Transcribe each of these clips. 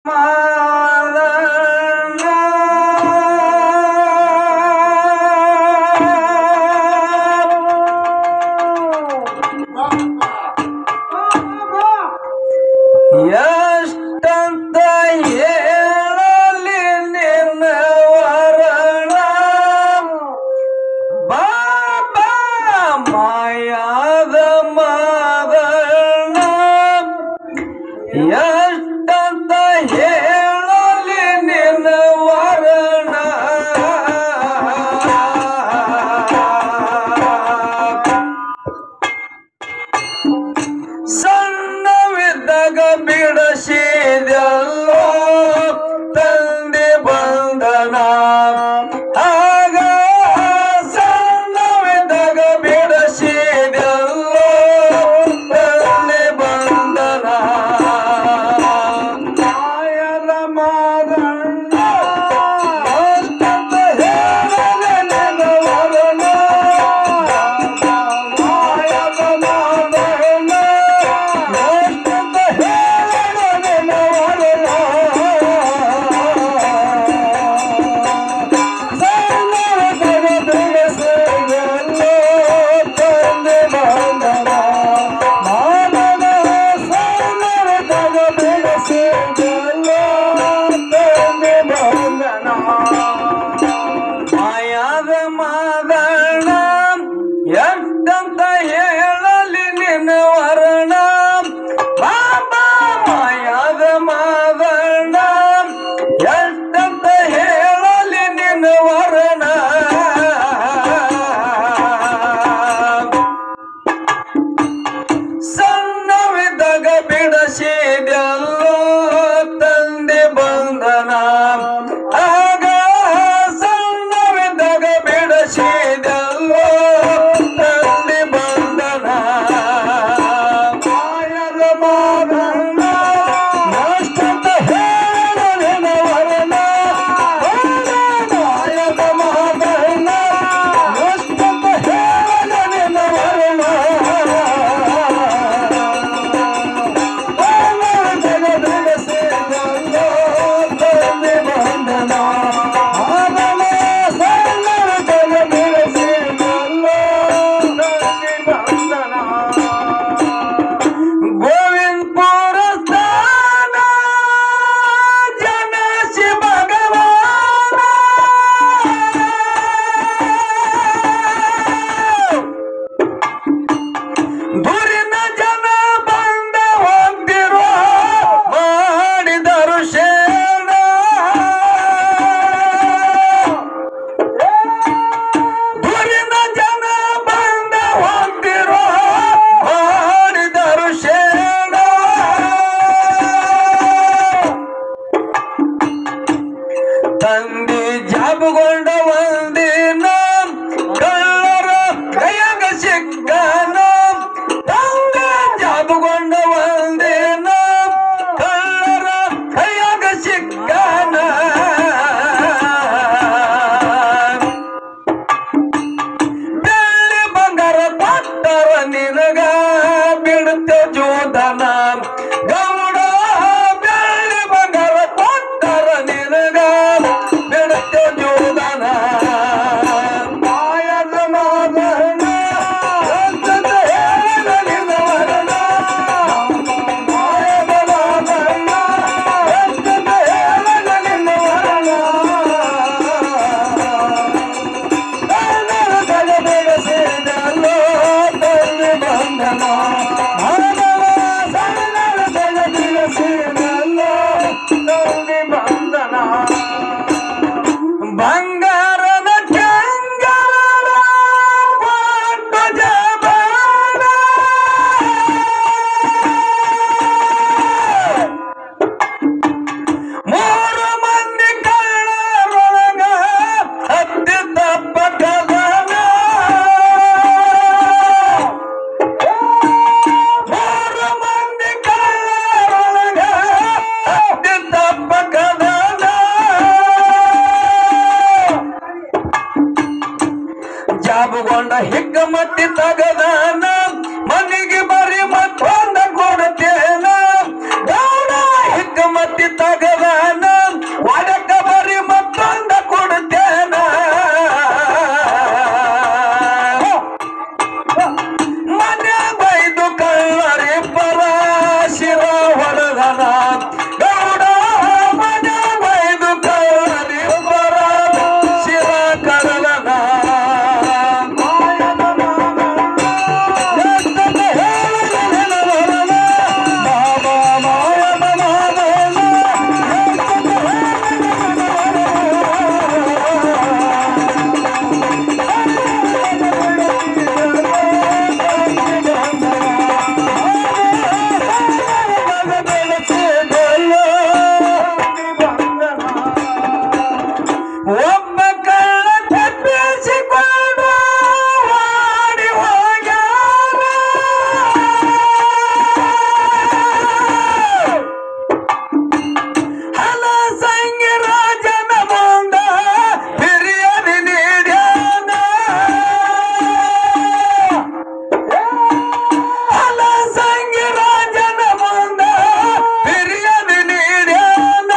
ಎಷ್ಟಂತ ಹೇಳಲಿ ನಿನ್ನ ವರಣ ಬಾಬಾ ಮಾಯಾದ ಮಾದಣ ಎಷ್ಟಂತ ಹೇಳಲಿ ನಿನ್ನ ವರಣ ಸಣ್ಣವಿದ್ದಾಗ ಬಿಡಸಿದೆಲ್ಲೋ ತಂದೆ ಬಂದನ ಆಗ ಸಣ್ಣವಿದ್ದಾಗ ಬಿಡಸಿದೆಲ್ಲೋ ತಂದೆ ಬಂದನ ಮಾಯದ ಮಾದಣ್ಣ ಅಷ್ಟಂತ ಹೇಳಲೆ ನಿನ್ನ ವರಣ. ಮಾಯದ ಮಾದಣ್ಣ ಅಷ್ಟಂತ ಹೇಳಲೆ ನಿನ್ನ ವರಣ. ಸಣ್ಣವಿದ್ದಾಗ ಬಿಡಸಿದೆಲ್ಲೋ ತಂದೆ ಬಂದನ ಮಾನವ ಸಣ್ಣವಿದ್ದಾಗ ಬಿಡಸಿದೆಲ್ಲೋ ತಂದೆ ಬಂದನ ಮಾಯಾದ ಮಾದಣ ಎಷ್ಟಂತ ಹೇಳಲಿ ನಿನ್ನ ವರ್ಣ ಬಾಬಾ ಮಾಯಾದ ಮಾದಣ ಎಷ್ಟಂತ ಹೇಳಲಿ ನಿನ್ನ ವರ್ಣ ಸಣ್ಣವಿದ್ದಾಗ ಬಿಡಸಿದೆಲ್ಲೋ ತಂದೆ ಬಂದನ ಆಗ ಸಣ್ಣವಿದ್ದಾಗ ಬಿಡಸಿದೆಲ್ಲೋ ತಂದೆ ಬಂದನ ಮಾಯದ ಮಾದಣ್ಣ ಅಷ್ಟಂತ ಹೇಳಲಿನ ವರ್ಣ ಮಾಯದ ಮಾದಣ್ಣ ಅಷ್ಟಂತ ಹೇಳಲಿನ ವರ್ಣ ಗೋವಿಂದಪುರ ಸ್ಥಾನ ಜನ ಶಿವ ಭಗವಾನ ದೂರಿನ ಜನ ಬಂದ ಹೋಗ್ತಿರೋ ಮಾಡಿದರು ಶೇಣ ದೂರಿನ ಜನ ಬಂದ ಹೋಗ್ತಿರೋ ಮಾಡಿದರು ಶೇಣ ತಂದೆ ಜಾಬಗೊಂಡ ಒಂದಿನ ಕಳ್ಳರ ಕೈಯಾಗ ಸಿಕ್ಕನ ತಂಗ ಜಾಬಗೊಂಡ ಒಂದಿನ ಕಳ್ಳರ ಕೈಯಾಗ ಸಿಕ್ಕನ ಬೆಳ್ಳಿ ಬಂಗಾರ ಕೊಟ್ಟರ ನಿನಗ ಬಿಡುತ್ತೆ ಜೋದನ ಗೌಡ ಬೆಳ್ಳಿ ಬಂಗಾರ ಕೊಟ್ಟರ ನಿನಗ ಬಿಡುತ್ತೆ ಜೋದನ ಮಾಯದ ಮಾದಣ್ಣ ಎಂತಂತ ಹೇಳಲಿನ ವರ್ಣ. ಮಾಯದ ಮಾದಣ್ಣ ಎಂತಂತ ಹೇಳಲಿನ ವರ್ಣ. ಬಂಗಾರದ ಕೆಂಗರ ಕೊಟ್ಟು ಜಬಾನ. ಮೂರು ಮಂದಿ ಕಳ್ಳರೊಳಗ ಹತ್ತಿ ತಪ್ಪ ಕದನ ಮೂರು ಮಂದಿ ಕಳ್ಳರೊಳಗ ಹತ್ತಿ ತಪ್ಪ ಕದನ ಜಾಬುಗೊಂಡ ಹಿಗ್ಗ ಮಟ್ಟಿ ತಗದಾನ ಮನಿಗೆ ಬರಿ ಮತ್ತೊಂದ ಕೊಡ್ತೇನ ಗೌಡ ಹಿಗ್ಗ ಮಟ್ಟಿ ತಗ ತೆಗದಾನ ಒಡಕ ಬರಿ ಮತ್ತೊಂದ ಕೊಡುತ್ತೇನ ಮನೆ ಬೈದು ಕಳ್ಳರಿ ಪರ ಶಿರ ಹೊಡೆದನ ಗೌಡ ಮನೆ ಬೈದು ಕಳ್ಳರಿ ಪರ ಶಿರ ಕಡಲನ ಒಬ್ಬ ಕಳ್ಳ ತಪ್ಪಿಸಿಕೊಂಡು ಓಡಿ ಹೋಗ್ಯಾನ ಹಲ ಸಂಗಿ ರಾಜನ ಮುಂದ ಬಿರಿಯಾನಿ ನೀಡ್ಯಾನ ಹಲ ಸಂಗಿ ರಾಜನ ಮುಂದ ಬಿರಿಯಾನಿ ನೀಡ್ಯಾನ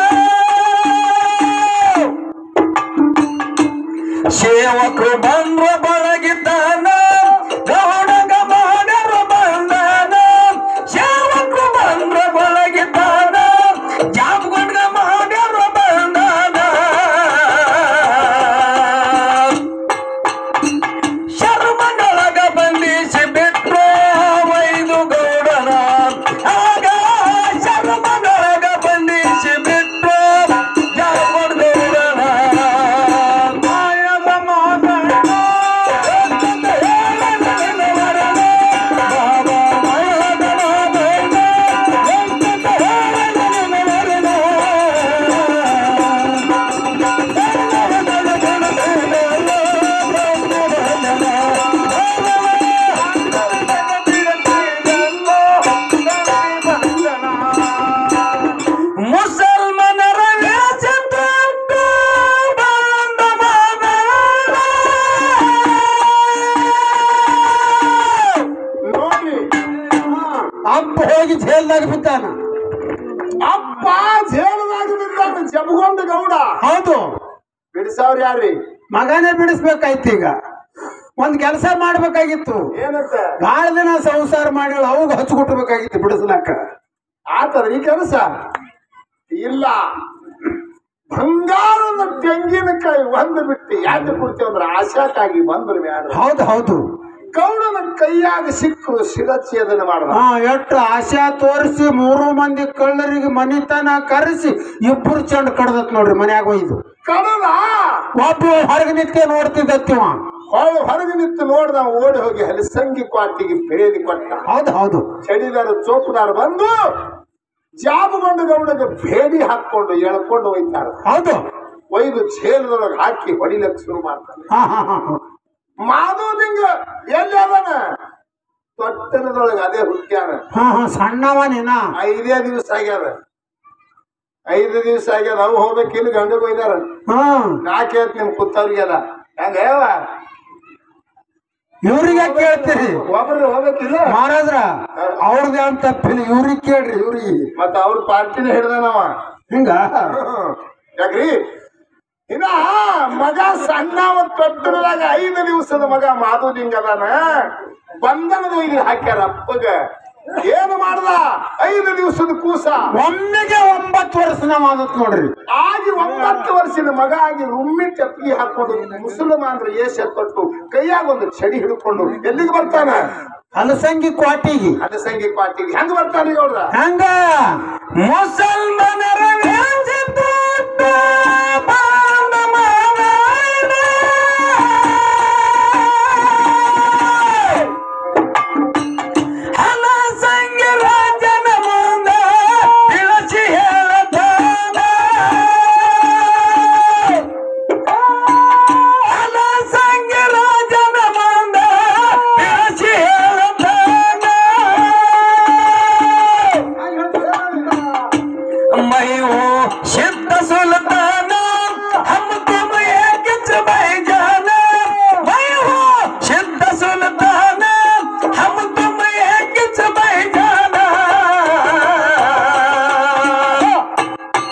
ಸೇವಕರು ಬಂದ್ರ ಬಳಗಿದ್ದಾನ ಗೌಡಗ ಮಾಡ್ಯಾರ ಬಂದಾನ ಸೇವಕರು ಬಂದ್ರ ಬಳಗಿದ್ದಾನ ಜಾಬ್ಗೊಂಡ್ಗ ಮಾಡ್ಯಾರ ಬಂದಾನ ಶರ್ಮಗಳಗ ಬಂಧಿಸಿ ಬಿಟ್ರು ವೈದು ಗೌಡನ ಆಗ ಶರ್ಮಗಳಗ ಬಂಧಿಸಿ ಬಿಟ್ರು ಜಾಬ್ ಗೌಡನ ಮಾಯದ ಮುಸಲ್ಮಾನರ ವೇಷ ತೊಟ್ಟು ಬಂದ ನೋಡಿ ಅಪ್ಪ ಹೋಗಿ ಜೈಲ್ದಾಗ ಬಿದ್ದಾನ ಅಪ್ಪ ಜೇಲದಾಗ ಬಿದ್ದಾನ ಜಬಗೊಂಡ ಗೌಡ ಹೌದು ಬಿಡಿಸವ್ರ ಯಾರ್ರಿ ಮಗನೇ ಬಿಡಿಸ್ಬೇಕಾಯ್ತು ಈಗ ಒಂದ್ ಕೆಲಸ ಮಾಡ್ಬೇಕಾಗಿತ್ತು ಏನಂತ ಬಹಳ ದಿನ ಸಂಸಾರ ಮಾಡಿ ಅವಾಗ ಹಚ್ಕೊಟ್ಬೇಕಾಗಿತ್ತು ಬಿಡಿಸ್ಲಾಕ ಆತದ್ರಿ ಕೆಲಸ ಇಲ್ಲ ಬಂಗಾರದ ತೆಂಗಿನಕಾಯಿ ಒಂದು ಬಿಟ್ಟು ಯಾಕೆ ಕೊಡ್ತೇವೆ ಅಂದ್ರೆ ಆಶಾಕ್ಕಾಗಿ ಬಂದ್ರು ಬ್ಯಾಡ ಹೌದು ಹೌದು ಗೌಡನ ಕೈಯಾಗ ಸಿಕ್ಕರು ಶಿರಚ್ಛೇದನ ಮಾಡಿದ ಹಾ ಎಷ್ಟು ಆಶಾ ತೋರಿಸಿ ಮೂರು ಮಂದಿ ಕಳ್ಳರಿಗೆ ಮನಿತನ ಕರೆಸಿ ಇಬ್ಬರು ಚೆಂಡ್ ಕಡ್ದತ್ ನೋಡ್ರಿ ಮನ್ಯಾಗ ಒಯ್ದು ಕಡದ ಒಬ್ಬ ಹೊರಗೆ ನಿತ್ಯ ನೋಡ್ತಿದ್ದತ್ತಿವ ಹೊಳ ಹೊರಗೆ ನಿಂತು ನೋಡ್ದ ಅವ ಓಡಿ ಹೋಗಿ ಹಲಸಂಗಿ ಕ್ವಾಟಿಗೆ ಬೇದಿ ಕೊಟ್ಟ ಹೌದು ಹೌದು ಚಡಿದಾರ ಚೋಪದಾರ ಬಂದು ಜಾಬಗೊಂಡ ಗೌಡಗೆ ಬೇಡಿ ಹಾಕೊಂಡು ಎಳ್ಕೊಂಡು ಒಯ್ತಾರ ಹೌದು ಒಯ್ದು ಜೇಲದೊಳಗೆ ಹಾಕಿ ಹೊಡಿಲಕ್ ಶುರು ಮಾಡ್ತಾನೆ ಹಾ ಹಾ ಹಾ ಹಾ. ಮಾಧವಲಿಂಗ ಎಲ್ಲಿ ಅದಾನ ತೊಟ್ಟನದೊಳಗೆ ಅದೇ ಹುಟ್ಟ್ಯಾನ ಹಾ ಹಾ ಸಣ್ಣವ ನೀನ ಐದೇ ದಿವಸ ಆಗ್ಯಾದ ಐದು ದಿವಸ ಆಗ್ಯಾದ ಅವು ಹೋಗ್ಬೇಕಿಲ್ಲ ಗಂಡಗೆ ಒಯ್ದಾರ ಹಾ ನಾ ಕೇಳ್ತ ನಿಮ್ ಕುತ್ತವ್ರಿಗೆಲ್ಲ ಹೆಂಗ ಯಾವ ಇವ್ರಿಗೆ ಕೇಳ್ತೀರಿ ಒಬ್ರು ಹೋಗ್ಬೇಕಿಲ್ಲ ಮಹಾರಾಜ್ರ ಅವ್ರದ್ದು ಏನ್ ತಪ್ಪಿಲ್ಲ ಇವ್ರಿಗೆ ಕೇಳ್ರಿ ಇವ್ರಿಗೆ ಮತ್ತ ಅವ್ರ ಪಾರ್ಟಿನ ಹಿಡ್ದಾನವ ಹಿಂಗ ಯಾಕ್ರಿ ಇನ್ನ ಮಗ ಸಣ್ಣವ ತೊಟ್ಟರದಾಗ ಐದು ದಿವಸದ ಮಗ ಮಾಧುಲಿಂಗ ಅದಾನ ಬಂಧನದ ಒಯ್ದು ಹಾಕ್ಯಾರ ಅಪ್ಪಗ ಏನು ಮಾಡ್ದ ಐದು ದಿವಸದ ಕೂಸ ಒಮ್ಮೆಗೆ ಒಂಬತ್ತು ವರ್ಷ ನಾವ್ ಆದತ್ ನೋಡ್ರಿ ಆಗಿ ಒಂಬತ್ತು ವರ್ಷದ ಮಗ ಆಗಿ ರುಮ್ಮಿ ಚಪ್ಪಿಗೆ ಹಾಕೊಂಡು ಮುಸಲ್ಮಾನರ ಏಷ ತೊಟ್ಟು ಕೈಯಾಗ ಒಂದು ಚಡಿ ಹಿಡ್ಕೊಂಡು ಎಲ್ಲಿಗೆ ಬರ್ತಾನ ಹಲಸಂಗಿ ಕ್ವಾಟಿಗೆ ಅದ ಸಂಗಿ ಪಾರ್ಟಿಗೆ ಹೆಂಗ್ ಬರ್ತಾನೆ ನೋಡ್ರ ಹಂಗ ಮುಸಲ್ಮಾನರ ವೇಷ ತೊಟ್ಟು ಬಂದ ಮಾರಾಯಣ. ಹಲಸಂಗಿ ರಾಜನ ಮುಂದ ಇಳಿಸಿ ಹೇಳತಾನ. ಹಲಸಂಗಿ ರಾಜನ ಮುಂದ ಇಳಿಸಿ ಹೇಳತಾನ. मैं हूँ सिद्ध सुल्तान हम तुम एक भाई जाना मैं हूँ सिद्ध सुल्तान हम तुम एक भाई जाना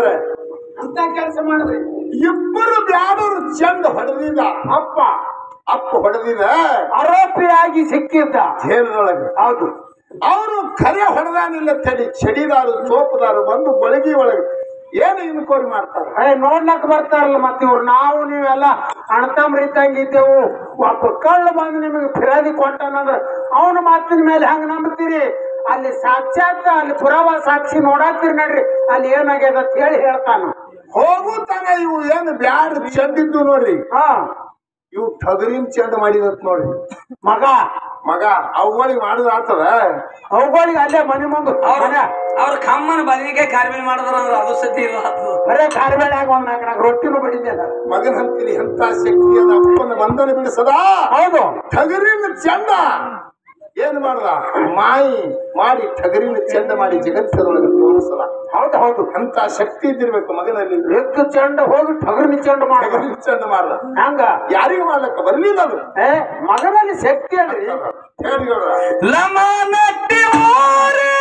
ಗೌಡ್ರೆ ಅಂತ ಕೆಲಸ ಮಾಡಿದ್ರಿ ಇಬ್ಬರು ಬ್ಯಾಡರು ಚೆಂದ ಹೊಡೆದಿದ ಅಪ್ಪ ಅಪ್ಪ ಹೊಡೆದಿದ ಆರೋಪಿಯಾಗಿ ಸಿಕ್ಕಿದ್ದ ಜೇಲದೊಳಗೆ ಹೌದು ಅವರು ಕರೆ ಹೊಡೆದಾನಿಲ್ಲ ತಡಿ ಚಡಿದಾರು ತೋಪದಾರು ಬಂದು ಬಳಗಿ ಒಳಗೆ ಏನು ಇನ್ಕ್ವೈರಿ ಮಾಡ್ತಾರೆ ಏ ನೋಡ್ಲಕ್ ಬರ್ತಾರಲ್ಲ ಮತ್ತೆ ಇವ್ರು ನಾವು ನೀವೆಲ್ಲ ಅಣ್ತಮ್ರ ಇದ್ದಂಗಿದ್ದೆವು ಒಬ್ಬ ಕಳ್ಳು ಬಂದು ನಿಮಗೆ ಫಿರಾದಿ ಕೊಟ್ಟಾನಂದ್ರ ಅವನ ಮಾತಿನ ಮೇಲೆ ಹಂಗ ನಂಬ್ತೀರಿ ಅಲ್ಲಿ ಸಾಕ್ಷಾತ್ ಅಲ್ಲಿ ಪುರಾವ ಸಾಕ್ಷಿ ನೋಡಾಕ್ತಿರಿ ನಡ್ರಿ ಅಲ್ಲಿ ಏನಾಗ್ಯದ ಅಂತ ಹೇಳಿ ಹೇಳ್ತಾನ ಹೋಗು ತನ ಇವು ಏನು ಬ್ಯಾಡ ಚೆಂದಿದ್ದು ನೋಡ್ರಿ ಹಾ ಇವು ಟಗರಿನ ಚೆಂದ ಮಾಡಿದತ್ ನೋಡ್ರಿ ಮಗ ಮಗ ಅವುಗಳಿಗೆ ಮಾಡುದು ಆಗ್ತದ ಅವುಗಳಿಗೆ ಅಲ್ಲೇ ಮನೆ ಮುಂದೆ ಅವ್ರ ಮನೆ ಅವ್ರ ಕಮ್ಮನ ಬದನಿಕಾಯಿ ಕಾರ್ಮಿಕ ಮಾಡಿದ್ರ ಅಂದ್ರೆ ಅದು ಸತಿ ಇಲ್ಲ ಅದು ಬರೇ ಕಾರ್ಬೇಳೆ ಆಗ ಒಂದ್ ನಾಲ್ಕು ರೊಟ್ಟಿನೂ ಬಡಿದ್ದೆ ಮಗನ ಹಂತಿರಿ ಎಂತ ಶಕ್ತಿ ಅದ ಅಪ್ಪನ ಬಂಧನ ಬಿಡಿಸದ ಹೌದು ಟಗರಿನ ಚಂದ ಏನ್ ಮಾಡ್ದ ಮಾಯಿ ಮಾಡಿ ಟಗರಿನ ಚಂದ ಮಾಡಿ ಜಗತ್ತದೊಳಗೆ ತೋರಿಸದ ಹೌದು ಹೌದು ಅಂತ ಶಕ್ತಿ ಇದ್ದಿರ್ಬೇಕು ಮಗನಲ್ಲಿ ಎದ್ದು ಚೆಂಡ ಹೋಗಿ ಟಗರ್ನಿ ಚೆಂಡ ಮಾಡ ಟಗರಿನ ಚಂದ ಮಾಡ್ದ ಹಂಗ ಯಾರಿಗೂ ಮಾಡ್ಲಕ್ಕ ಬರ್ಲಿಲ್ಲ ಅದು ಏ ಮಗನಲ್ಲಿ ಶಕ್ತಿ ಅಲ್ರಿ ಹೇಳಿ ಗೌಡ್ರ. ಲಮನಟ್ಟಿ ಓರೆ